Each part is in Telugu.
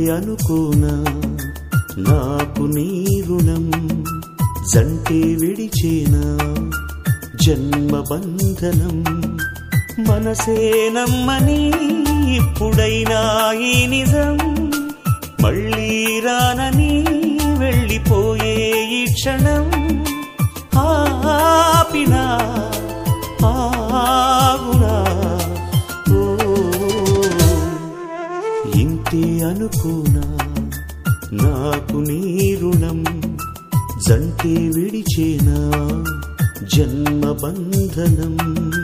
అనుకోనా నాకు నీ రుణం జంటే విడిచేనా జన్మ బంధనం మనసే నమ్మని ఇప్పుడైనా ఈ నిజం మళ్ళీ రానని వెళ్ళిపోయే ఈ క్షణం ఆపినా ఆగునా ఓ ఇంతే అనుకోనా నాకు నీ రుణం జంటే విడిచేనా జన్మ బంధనం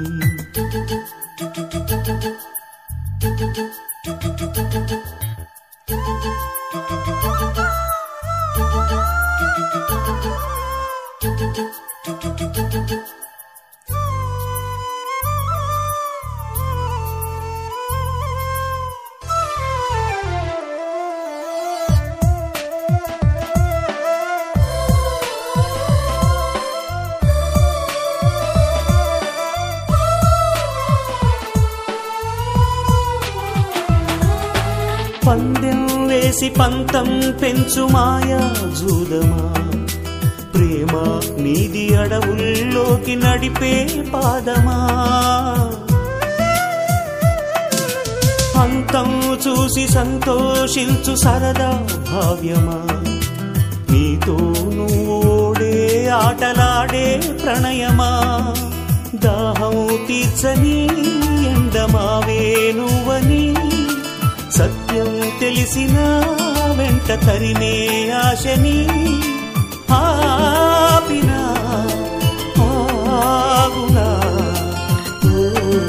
పందెం వేసి పంతం పెంచు మాయా జూదమా ప్రేమ నీది అడవుల్లోకి నడిపే పాదమా అంతం చూసి సంతోషించు సరదా భావ్యమా నీతో నువ్వు ఓడే ఆటలాడే ప్రణయమా దాహం తీర్చని ఎండమావే నువ్వని సత్యం తెలిసిన వెంట తరిమే ఆశని ఆపినా ఆగునా ఓ.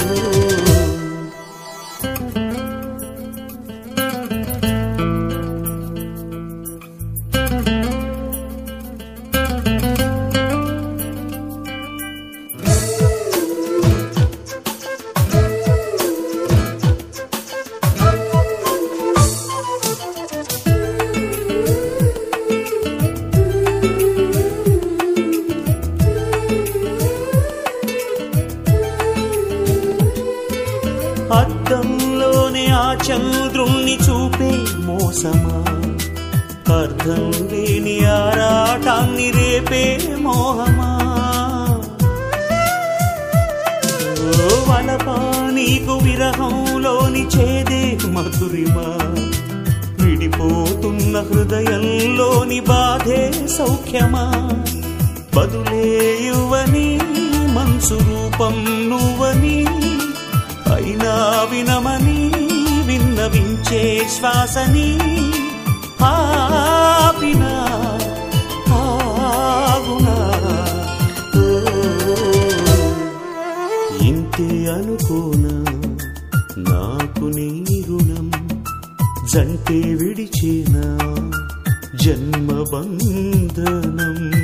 అద్దంలోనే ఆ చంద్రుణ్ణి చూపే మోసమా అర్థం లేని ఆరాటాన్ని రేపే మోహమా ఓ వలపా నీకు విరహంలోని చేదే మధురిమా విడిపోతున్న హృదయంలోని బాధే సౌఖ్యమా బదులే యువని మనసు రూపం నువ్వని అయినా వినమని విన్నవించే శ్వాసని ఆపినా ఆగునా ఓ. ఇంతే అనుకోనా నాకు నీ రుణం జంటే విడిచేనా జన్మ బంధనం